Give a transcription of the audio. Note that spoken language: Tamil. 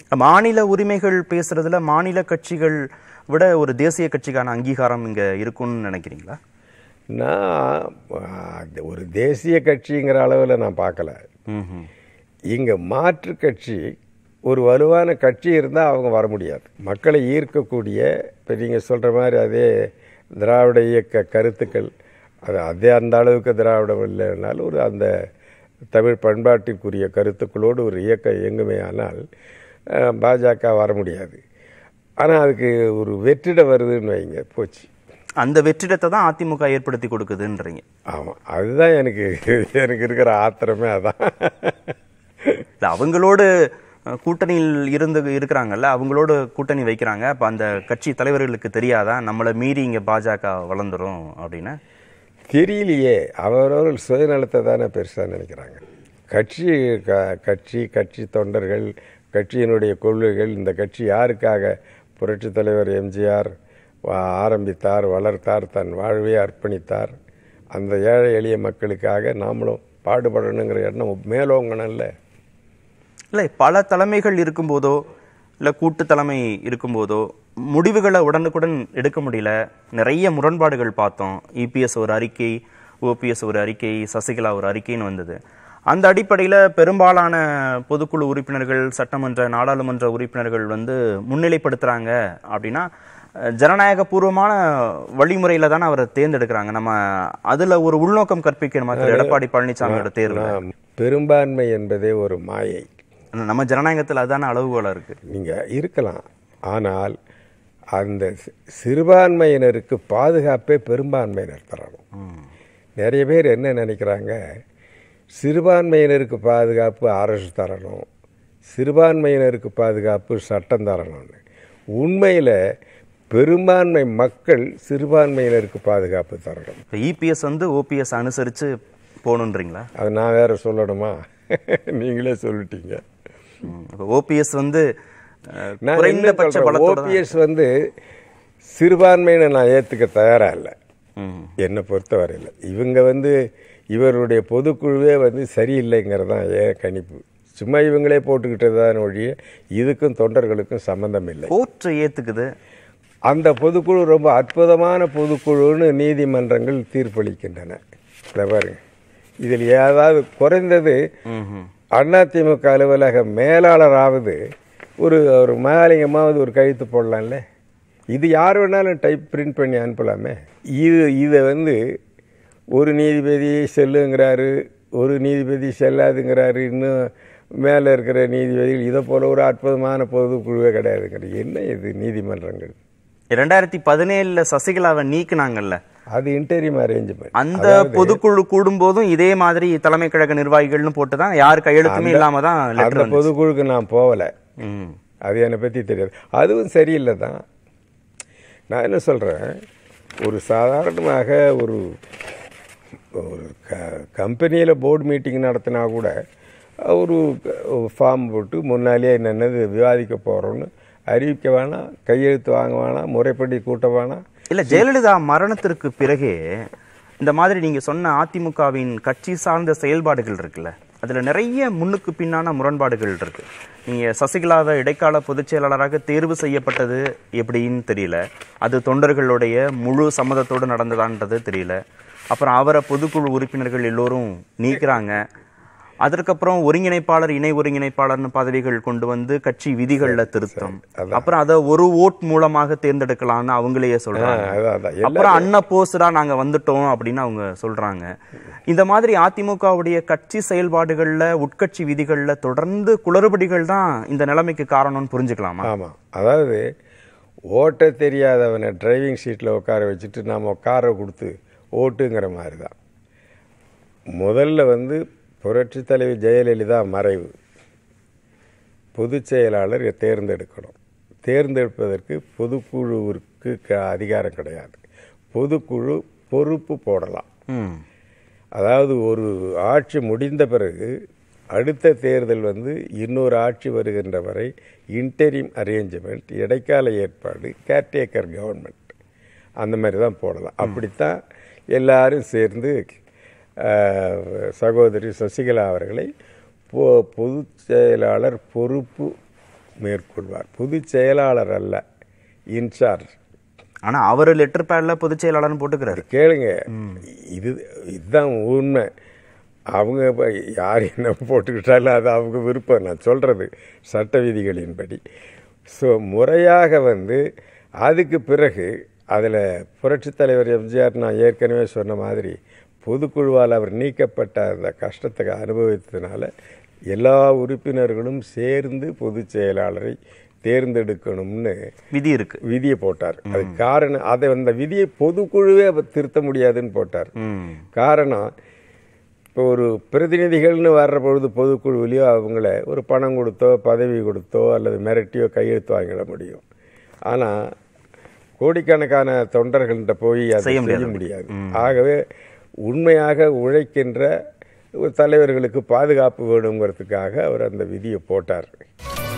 மாநில உரிமைகள் பேசுறதுல மாநில கட்சிகள் விட ஒரு தேசிய கட்சிக்கான அங்கீகாரம் இங்க இருக்கும்னு நினைக்கிறீங்களா நான் ஆ, ஒரு தேசிய கட்சிங்கிற அளவில் நான் பார்க்கல ம்ஹும். இங்கே மாற்று கட்சி ஒரு வலுவான கட்சி இருந்தால் அவங்க வர முடியாது மக்களை ஈர்க்கக்கூடிய இப்போ நீங்கள் சொல்கிற மாதிரி அதே திராவிட இயக்க கருத்துக்கள் அது அதே அந்த அளவுக்கு திராவிடம் இல்லைனாலும் ஒரு அந்த தமிழ் பண்பாட்டிற்குரிய கருத்துக்களோடு ஒரு இயக்கம் இயங்குமே ஆனால் அஹ், பாஜக வர முடியாது ஆனால் அதுக்கு ஒரு வெற்றிட வருதுன்னு வைங்க போச்சு அந்த வெற்றிடத்தை தான் அதிமுக ஏற்படுத்தி கொடுக்குதுன்றீங்க ஆமாம் அதுதான் எனக்கு எனக்கு இருக்கிற ஆத்திரமே அதான் இல்ல அவங்களோடு அஹ், கூட்டணியில் இருந்து இருக்கிறாங்கல்ல அவங்களோட கூட்டணி வைக்கிறாங்க அப்ப அந்த கட்சி தலைவர்களுக்கு தெரியாதா நம்மளை மீறி இங்க பாஜக வளர்ந்துரும் அப்படின்னு தெரியலையே அவரவர்கள் சுயநலத்தை தானே பெருசாக நினைக்கிறாங்க கட்சி க கட்சி கட்சி தொண்டர்கள் கட்சியினுடைய கொள்கைகள் இந்த கட்சி யாருக்காக புரட்சித் தலைவர் எம்ஜிஆர் வா- ஆரம்பித்தார் வளர்த்தார் தன் வாழ்வை அர்ப்பணித்தார் அந்த ஏழை எளிய மக்களுக்காக நாமளும் பாடுபடணுங்கிற எண்ணம் மேலோங்கணும்ல இல்லை பல தலைமைகள் இருக்கும்போதோ இல்லை கூட்டு தலைமை இருக்கும்போதோ முடிவுகளை உடனுக்குடன் எடுக்க முடியல நிறைய முரண்பாடுகள் பார்த்தோம் இபிஎஸ் ஒரு அறிக்கை ஓபிஎஸ் ஒரு அறிக்கை சசிகலா ஒரு அறிக்கைன்னு வந்தது அந்த அடிப்படையில் பெரும்பாலான பொதுக்குழு உறுப்பினர்கள் சட்டமன்ற நாடாளுமன்ற உறுப்பினர்கள் வந்து முன்னிலைப்படுத்துறாங்க அப்படின்னா அஹ், ஜனநாயகபூர்வமான வழிமுறையில தானே அவரை தேர்ந்தெடுக்கிறாங்க நம்ம அதுல ஒரு உள்நோக்கம் கற்பிக்கணுமா திரு எடப்பாடி பழனிசாமியோட தேர்வு நாம் பெரும்பான்மை என்பதே ஒரு மாயை நம்ம ஜனநாயகத்தில் அதுதானே அளவுகோலா இருக்கு நீங்கள் இருக்கலாம் ஆனால் அந்த சி- சிறுபான்மையினருக்கு பாதுகாப்பே பெரும்பான்மையினர் தரணும் நிறைய பேர் என்ன நினைக்கிறாங்க சிறுபான்மையினருக்கு பாதுகாப்பு அரசு தரணும் சிறுபான்மையினருக்கு பாதுகாப்பு சட்டம் தரணும்னு உண்மையில் பெரும்பான்மை மக்கள் சிறுபான்மையினருக்கு பாதுகாப்பு தரணும் இப்போ இபிஎஸ் வந்து ஓபிஎஸ் அனுசரித்து போகணுன்றீங்களா அது நான் வேற சொல்லணுமா நீங்களே சொல்லிட்டீங்க இப்போ ஓபிஎஸ் வந்து அஹ், நான் குறைந்தபட்ச பலத்தோட தான்- ஓபிஎஸ் வந்து சிறுபான்மையினை நான் ஏற்றுக்க தயாராக இல்லை ம். என்னை பொறுத்தவரையில் இவங்க வந்து இவருடைய பொதுக்குழுவே வந்து சரியில்லைங்கிறது தான் ஏன் கணிப்பு சும்மா இவங்களே போட்டுக்கிட்டது தான் ஒழிய இதுக்கும் தொண்டர்களுக்கும் சம்பந்தம் இல்லை கோர்ட்டு ஏத்துக்குது அந்த பொதுக்குழு ரொம்ப அற்புதமான பொதுக்குழுன்னு நீதிமன்றங்கள் தீர்ப்பளிக்கின்றன இதை பாருங்க இதில் ஏதாவது குறைந்தது ம்ஹும். அதிமுக அலுவலக மேலாளராவது ஒரு ஒரு மேலிங்கமாவது ஒரு கழுத்து போடலாம்ல இது யார் வேணாலும் டைப் பிரிண்ட் பண்ணி அனுப்பலாமே இது இதை வந்து ஒரு நீதிபதி செல்லுங்கிறாரு ஒரு நீதிபதி செல்லாதுங்கிறாரு இன்னும் மேலே இருக்கிற நீதிபதிகள் இதை போல ஒரு அற்புதமான பொதுக்குழுவே கிடையாதுங்கிறது என்ன இது நீதிமன்றங்கள் ரெண்டாயிரத்தி பதினேழுல சசிகலாவை நீக்குனாங்கல்ல அது இன்டரிம் அரேஞ்ச்மெண்ட் அந்த பொதுக்குழு கூடும்போதும் இதே மாதிரி தலைமை கழக நிர்வாகிகள்னு போட்டு தான் யார் கையெழுத்துமே இல்லாம தான் அந்த லெட்டர் வந்து பொதுக்குழுக்கு நான் போகலை ம். அது என்னை பற்றி தெரியாது அதுவும் சரியில்லை தான் நான் என்ன சொல்கிறேன் ஒரு சாதாரணமாக ஒரு ஒரு க கம்பெனியில் போர்டு மீட்டிங் நடத்தினா கூட ஒரு ஃபார்ம் போட்டு முன்னாலேயே என்னென்னது விவாதிக்க போகிறோன்னு அறிவிக்க வேணாம் கையெழுத்து வாங்க வேணாம் முறைப்படி கூட்ட வேணாம் இல்ல ஜெயலலிதா மரணத்திற்கு பிறகே இந்த மாதிரி நீங்க சொன்ன அதிமுகவின் கட்சி சார்ந்த செயல்பாடுகள் இருக்குல்ல அதுல நிறைய முன்னுக்கு பின்னான முரண்பாடுகள் இருக்கு நீங்க சசிகலாவை இடைக்கால பொதுச் செயலாளராக தேர்வு செய்யப்பட்டது எப்படின்னு தெரியல அது தொண்டர்களுடைய முழு சம்மதத்தோடு நடந்ததான்றது தெரியல அப்புறம் அவரை பொதுக்குழு உறுப்பினர்கள் எல்லோரும் நீக்குறாங்க அதற்கப்புறம் ஒருங்கிணைப்பாளர் இணை ஒருங்கிணைப்பாளர்னு பதவிகள் கொண்டு வந்து கட்சி விதிகள்ல திருத்தம் அப்புறம் அதை ஒரு ஓட் மூலமாக தேர்ந்தெடுக்கலாம்னு அவங்களே சொல்றாங்க அதான் அதான் எல்லா அப்புறம் அன்ன போஸ்டா நாங்க வந்துட்டோம் அப்படின்னு அவங்க சொல்றாங்க இந்த மாதிரி அதிமுகவுடைய கட்சி செயல்பாடுகள்ல உட்கட்சி விதிகள்ல தொடர்ந்து குளறுபடிகள் தான் இந்த நிலைமைக்கு காரணம்னு புரிஞ்சுக்கலாமா ஆமாம் அதாவது ஓட்ட தெரியாதவனை டிரைவிங் சீட்டில் உட்கார வச்சுட்டு நாம் உட்கார கொடுத்து ஓட்டுங்கிற மாதிரி தான் முதல்ல வந்து புரட்சித் தலைவி ஜெயலலிதா மறைவு பொதுச் செயலாளர் தேர்ந்தெடுக்கணும் தேர்ந்தெடுப்பதற்கு பொதுக்குழுவிற்கு க- அதிகாரம் கிடையாது பொதுக்குழு பொறுப்பு போடலாம் ம். அதாவது ஒரு ஆட்சி முடிந்த பிறகு அடுத்த தேர்தல் வந்து இன்னொரு ஆட்சி வருகின்ற வரை இன்டரிம் அரேஞ்ச்மெண்ட் இடைக்கால ஏற்பாடு கேர்டேக்கர் கவர்மெண்ட் அந்த மாதிரி தான் போடலாம் அப்படித்தான் எல்லாரும் சேர்ந்து அஹ், சகோதரி சசிகலா அவர்களை பொ பொதுச் செயலாளர் பொறுப்பு மேற்கொள்வார் பொதுச் செயலாளர் அல்ல இன்சார்ஜ் ஆனா அவர் லெட்டர் பேட்ல பொதுச் செயலாளர்னு போட்டுக்கிறாரு கேளுங்க இது இதுதான் உண்மை அவங்க இப்ப யார் என்ன போட்டுக்கிட்டாலும் அது அவங்க விருப்பம் நான் சொல்கிறது சட்ட விதிகளின்படி ஸோ முறையாக வந்து அதுக்கு பிறகு அதில் புரட்சித் தலைவர் எம்ஜிஆர் நான் ஏற்கனவே சொன்ன மாதிரி பொதுக்குழுவால் அவர் நீக்கப்பட்ட அந்த கஷ்டத்தை அனுபவித்ததுனால எல்லா உறுப்பினர்களும் சேர்ந்து பொதுச் செயலாளரை தேர்ந்தெடுக்கணும்னு விதி இருக்கு விதியை போட்டார் அது காரணம் அதை அந்த விதியை பொதுக்குழுவே அவர் திருத்த முடியாதுன்னு போட்டார் ம் காரணம் இப்போ ஒரு பிரதிநிதிகள்னு வர்ற பொழுது பொதுக்குழுவிலையோ அவங்கள ஒரு பணம் கொடுத்தோ பதவி கொடுத்தோ அல்லது மிரட்டியோ கையெழுத்து வாங்கிட முடியும் ஆனால் கோடிக்கணக்கான தொண்டர்கள்ட்ட போய் அதை செய்ய செய்ய முடியாது. முடியாது ஆகவே உண்மையாக உழைக்கின்ற ஒரு தலைவர்களுக்கு பாதுகாப்பு வேணுங்கிறதுக்காக அவர் அந்த விதியை போட்டார்